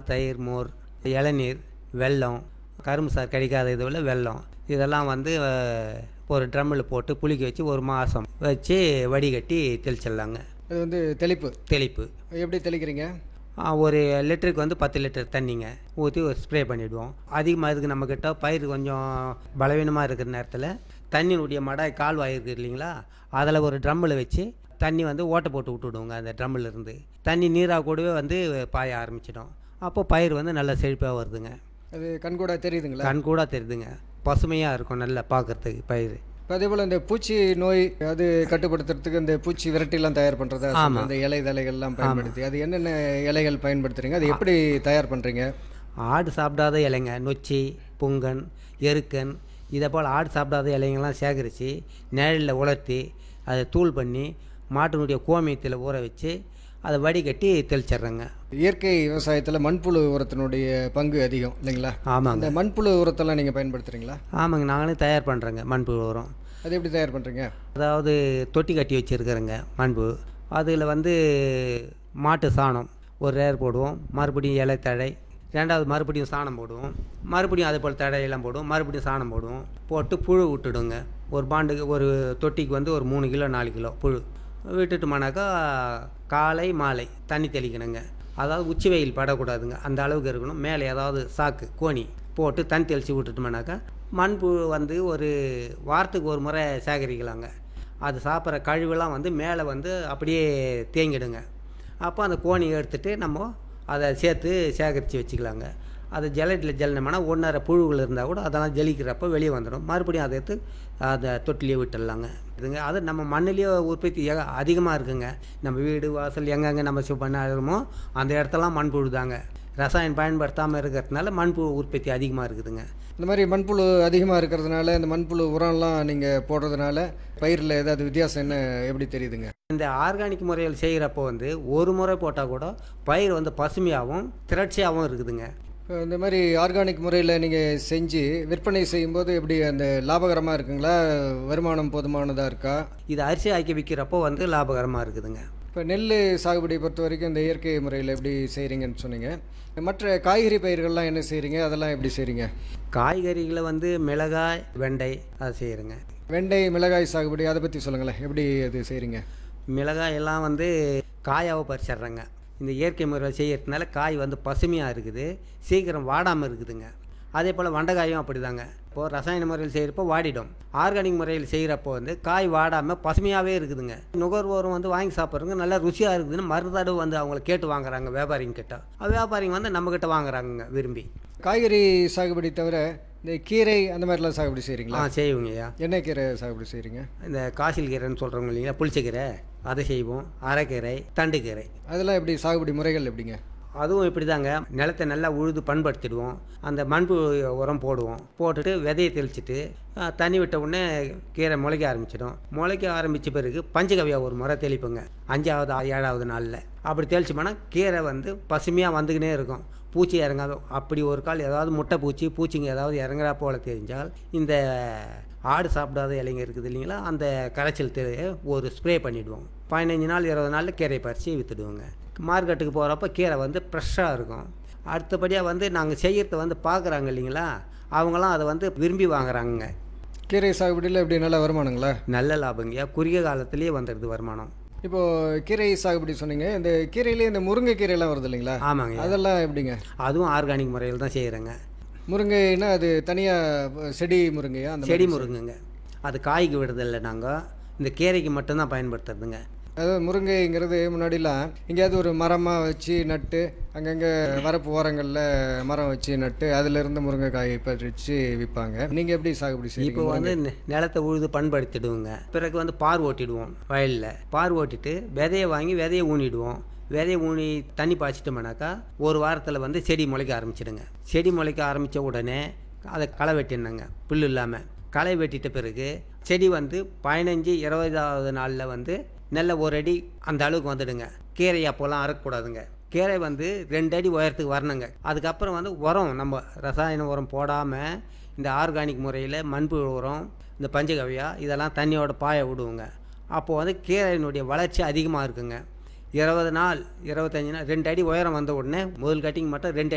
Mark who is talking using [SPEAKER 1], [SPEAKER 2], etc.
[SPEAKER 1] தயிர் மோர் இளநீர் வெல்லம் கரும்பு சாறு கிடைக்காத இதுவில் வெல்லம் இதெல்லாம் வந்து அஹ், ஒரு ட்ரம்மில் போட்டு புளிக்க வச்சு ஒரு மாதம் வச்சு வடிகட்டி தெளிச்சிடலாங்க
[SPEAKER 2] அது வந்து தெளிப்பு
[SPEAKER 1] தெளிப்பு
[SPEAKER 2] எப்படி தெளிக்கிறீங்க
[SPEAKER 1] ஆ, ஒரு லிட்டருக்கு வந்து பத்து லிட்டர் தண்ணிங்க ஊற்றி ஒரு ஸ்ப்ரே பண்ணிவிடுவோம் அதிகமாக இருக்குது நம்மக்கிட்ட பயிர் கொஞ்சம் பலவீனமாக இருக்கிற நேரத்தில் தண்ணியினுடைய மடாய் கால்வாய் இருக்குது இல்லைங்களா அதில் ஒரு ட்ரம்மில் வச்சு தண்ணி வந்து ஓட்டை போட்டு விட்டுவிடுவோங்க அந்த ட்ரம்மில் இருந்து தண்ணி நீராக கூடவே வந்து பாய ஆரம்பிச்சிடும் அப்போ பயிர் வந்து நல்லா செழிப்பாக வருதுங்க
[SPEAKER 2] அது கண்கூடா தெரியுதுங்களா
[SPEAKER 1] கண் கூட தெரியுதுங்க பசுமையாக இருக்கும் நல்லா பார்க்கறதுக்கு பயிர்
[SPEAKER 2] இப்போ அதே போல் இந்த பூச்சி நோய் அது கட்டுப்படுத்துறதுக்கு இந்த பூச்சி விரட்டிலாம் தயார் பண்ணுறதா
[SPEAKER 1] ஆமா.
[SPEAKER 2] அந்த இலை தலைகள்லாம் பயன்படுத்தி அது என்னென்ன இலைகள் பயன்படுத்துறீங்க அது எப்படி தயார் பண்ணுறீங்க
[SPEAKER 1] ஆடு சாப்பிடாத இலைங்க நொச்சி புங்கன் எருக்கன் இதை போல் ஆடு சாப்பிடாத இலைங்கெல்லாம் சேகரித்து நிழலில் உலர்த்தி அதை தூள் பண்ணி மாட்டினுடைய கோமியத்தில் ஊற வச்சு அதை வடிகட்டி தெளிச்சிட்றேங்க
[SPEAKER 2] இயற்கை விவசாயத்தில் மண்புழு உரத்தினுடைய பங்கு அதிகம் இல்லைங்களா
[SPEAKER 1] ஆமாங்க
[SPEAKER 2] அந்த மண்புழு உரத்தெல்லாம் நீங்கள் பயன்படுத்துகிறீங்களா
[SPEAKER 1] ஆமாங்க நாங்களே தயார் பண்ணுறோங்க மண்புழு உரம்
[SPEAKER 2] அது எப்படி தயார் பண்ணுறீங்க
[SPEAKER 1] அதாவது தொட்டி கட்டி வச்சுருக்கிறேங்க மண்பு அதில் வந்து மாட்டு சாணம் ஒரு ரேர் போடுவோம் மறுபடியும் இலை தழை ரெண்டாவது மறுபடியும் சாணம் போடுவோம் மறுபடியும் அதே போல் தழையெல்லாம் போடுவோம் மறுபடியும் சாணம் போடுவோம் போட்டு புழு விட்டுடுங்க ஒரு பாண்டுக்கு ஒரு தொட்டிக்கு வந்து ஒரு மூணு கிலோ நாலு கிலோ புழு விட்டுட்டோம்னாக்கா காலை மாலை தண்ணி தெளிக்கணுங்க அதாவது உச்சி வெயில் படக்கூடாதுங்க அந்த அளவுக்கு இருக்கணும் மேலே ஏதாவது சாக்கு கோணி போட்டு தண்ணி தெளித்து விட்டுட்டோம்னாக்கா மண்புழு வந்து ஒரு வாரத்துக்கு ஒரு முறை சேகரிக்கலாங்க அது சாப்பிட்ற கழிவெல்லாம் வந்து மேலே வந்து அப்படியே தேங்கிடுங்க அப்போ அந்த கோணி எடுத்துட்டு நம்ம அதை சேர்த்து சேகரித்து வச்சுக்கலாங்க அது ஜல்லட்டில் ஜல்லினோம்னா ஒன்றரை புழுகள் இருந்தால் கூட அதெல்லாம் ஜலிக்கிறப்ப வெளியே வந்துடும் மறுபடியும் அதை எடுத்து அதை தொட்டிலேயே விட்டுடலாங்க இதுங்க அது நம்ம மண்ணிலேயே உற்பத்தி ஏக- அதிகமாக இருக்குங்க நம்ம வீடு வாசல் எங்கெங்கே நம்ம சு பண்ணமோ அந்த இடத்தெல்லாம் மண்புழு தாங்க ரசாயனம் பயன்படுத்தாமல் இருக்கிறதுனால மண்புழு உற்பத்தி அதிகமாக இருக்குதுங்க
[SPEAKER 2] இந்த மாதிரி மண்புழு அதிகமாக இருக்கிறதுனால இந்த மண்புழு உரம்லாம் நீங்கள் போடுறதுனால பயிரில் ஏதாவது வித்தியாசம் என்ன எப்படி தெரியுதுங்க
[SPEAKER 1] இந்த ஆர்கானிக் முறையில் செய்கிறப்போ வந்து ஒரு முறை போட்டால் கூட பயிர் வந்து பசுமையாகவும் திரட்சியாகவும் இருக்குதுங்க
[SPEAKER 2] இப்போ இந்த மாதிரி ஆர்கானிக் முறையில் நீங்கள் செஞ்சு விற்பனை செய்யும்போது எப்படி அந்த லாபகரமாக இருக்குங்களா வருமானம் போதுமானதாக இருக்கா
[SPEAKER 1] இது அரிசி ஆக்கி விற்கிறப்போ வந்து லாபகரமாக இருக்குதுங்க
[SPEAKER 2] இப்போ நெல் சாகுபடி பொறுத்த வரைக்கும் இந்த இயற்கை முறையில் எப்படி செய்கிறீங்கன்னு சொன்னீங்க மற்ற காய்கறி பயிர்கள்லாம் என்ன செய்கிறீங்க அதெல்லாம் எப்படி செய்கிறீங்க
[SPEAKER 1] காய்கறிகளை வந்து மிளகாய் வெண்டை அதை செய்கிறேங்க
[SPEAKER 2] வெண்டை மிளகாய் சாகுபடி அதை பற்றி சொல்லுங்களேன் எப்படி அது செய்கிறீங்க
[SPEAKER 1] மிளகாய் எல்லாம் வந்து காயாவை பறிச்சிட்றேங்க இந்த இயற்கை முறையில் செய்யறதுனால காய் வந்து பசுமையாக இருக்குது சீக்கிரம் வாடாமல் இருக்குதுங்க அதே போல் வெண்டைக்காயும் அப்படிதாங்க இப்போது ரசாயன முறையில் செய்கிறப்போ வாடிடும் ஆர்கானிக் முறையில் செய்கிறப்போ வந்து காய் வாடாமல் பசுமையாகவே இருக்குதுங்க நுகர்வோரும் வந்து வாங்கி சாப்பிட்றவங்க நல்லா ருசியாக இருக்குதுன்னு மறுதடவை வந்து அவங்கள கேட்டு வாங்குறாங்க வியாபாரிங்க கிட்ட வியாபாரிங்க வந்து நம்மக்கிட்ட வாங்குறாங்க விரும்பி
[SPEAKER 2] காய்கறி சாகுபடி தவிர இந்த கீரை அந்த மாதிரிலாம் சாகுபடி
[SPEAKER 1] ஆ
[SPEAKER 2] செய்கிறீங்களா
[SPEAKER 1] செய்வோங்கய்யா
[SPEAKER 2] என்ன கீரை சாகுபடி செய்கிறீங்க
[SPEAKER 1] இந்த காசில் கீரைன்னு சொல்கிறவங்க இல்லைங்களா புளிச்சக்கீரை அதை செய்வோம் அரைக்கீரை தண்டுக்கீரை
[SPEAKER 2] அதெல்லாம் எப்படி சாகுபடி முறைகள் எப்படிங்க
[SPEAKER 1] அதுவும் இப்படி தாங்க நிலத்தை நல்லா உழுது பண்படுத்திடுவோம் அந்த மண்பு உரம் போடுவோம் போட்டுட்டு விதையை தெளிச்சிட்டு ஆ, தண்ணி விட்ட உடனே கீரை முளைக்க ஆரம்பிச்சிடும் முளைக்க ஆரம்பித்த பிறகு பஞ்சகவியா ஒரு முறை தெளிப்போங்க அஞ்சாவது ஆ- ஏழாவது நாளில் அப்படி தெளிச்சோம்னா கீரை வந்து பசுமையாக வந்துக்கினே இருக்கும் பூச்சி இறங்காத அப்படி ஒரு கால் ஏதாவது முட்டை பூச்சி பூச்சிங்க ஏதாவது இறங்குறா போல தெரிஞ்சால் இந்த ஆடு சாப்பிடாத இலைங்க இருக்குது இல்லைங்களா அந்த கரைச்சல் தெ ஒரு ஸ்ப்ரே பண்ணிவிடுவோம் பதினஞ்சு நாள் இருபது நாளில் கீரை பறித்து விற்றுடுவோங்க மார்க்கெட்டுக்கு போகிறப்ப கீரை வந்து ஃப்ரெஷ்ஷாக இருக்கும் அடுத்தபடியாக வந்து நாங்கள் செய்கிறத வந்து பார்க்குறாங்க இல்லைங்களா அவங்களாம் அதை வந்து விரும்பி வாங்குறாங்க
[SPEAKER 2] கீரை சாகுபடியில் எப்படி நல்ல வருமானங்களா
[SPEAKER 1] நல்ல லாபங்கய்யா குறுகிய காலத்திலேயே வந்துடுது வருமானம்
[SPEAKER 2] இப்போது கீரை சாகுபடி சொன்னீங்க இந்த கீரையிலே இந்த முருங்கை கீரையெல்லாம் வருது இல்லைங்களா
[SPEAKER 1] ஆமாங்க
[SPEAKER 2] அதெல்லாம் எப்படிங்க
[SPEAKER 1] அதுவும் ஆர்கானிக் முறையில் தான் செய்கிறேங்க
[SPEAKER 2] முருங்கைனா அது தனியாக செடி முருங்கையா அந்த
[SPEAKER 1] செடி முருங்குங்க அது காய்க்கு விடுறதில்ல நாங்கள் இந்த கீரைக்கு மட்டும்தான் பயன்படுத்துறதுங்க
[SPEAKER 2] அதாவது முருங்கைங்கிறது முன்னாடிலாம் எங்கேயாவது ஒரு மரமாக வச்சு நட்டு அங்கங்கே வரப்பு ஓரங்களில் மரம் வச்சு நட்டு அதிலிருந்து முருங்கைக்காய் பறித்து விற்பாங்க நீங்கள் எப்படி சாகுபடி
[SPEAKER 1] இப்போ
[SPEAKER 2] செய்வீங்க
[SPEAKER 1] வந்து நி- நிலத்தை உழுது பண்படுத்திடுவோங்க பிறகு வந்து பார் ஓட்டிடுவோம் வயலில் பார் ஓட்டிட்டு விதையை வாங்கி விதையை ஊனிடுவோம் விதையை ஊனி தண்ணி பாய்ச்சிட்டோம்னாக்கா ஒரு வாரத்தில் வந்து செடி முளைக்க ஆரம்பிச்சிடுங்க செடி முளைக்க ஆரம்பித்த உடனே அதை களை வெட்டிடணுங்க புல் இல்லாமல் களை வெட்டிட்ட பிறகு செடி வந்து பதினஞ்சு இருபதாவது நாளில் வந்து நல்ல ஒரு அடி அந்த அளவுக்கு வந்துடுங்க கீரை அப்போல்லாம் அறக்கக்கூடாதுங்க கீரை வந்து ரெண்டு அடி உயரத்துக்கு வரணுங்க அதுக்கப்புறம் வந்து உரம் நம்ம ரசாயன உரம் போடாமல் இந்த ஆர்கானிக் முறையில் மண்புழு உரம் இந்த பஞ்சகவ்யா இதெல்லாம் தண்ணியோட பாய விடுவோங்க அப்போது வந்து கீரையினுடைய வளர்ச்சி அதிகமாக இருக்குங்க இருபது நாள் இருபத்தஞ்சி நாள் ரெண்டு அடி உயரம் வந்த உடனே முதல் கட்டிங் மட்டும் ரெண்டு அடி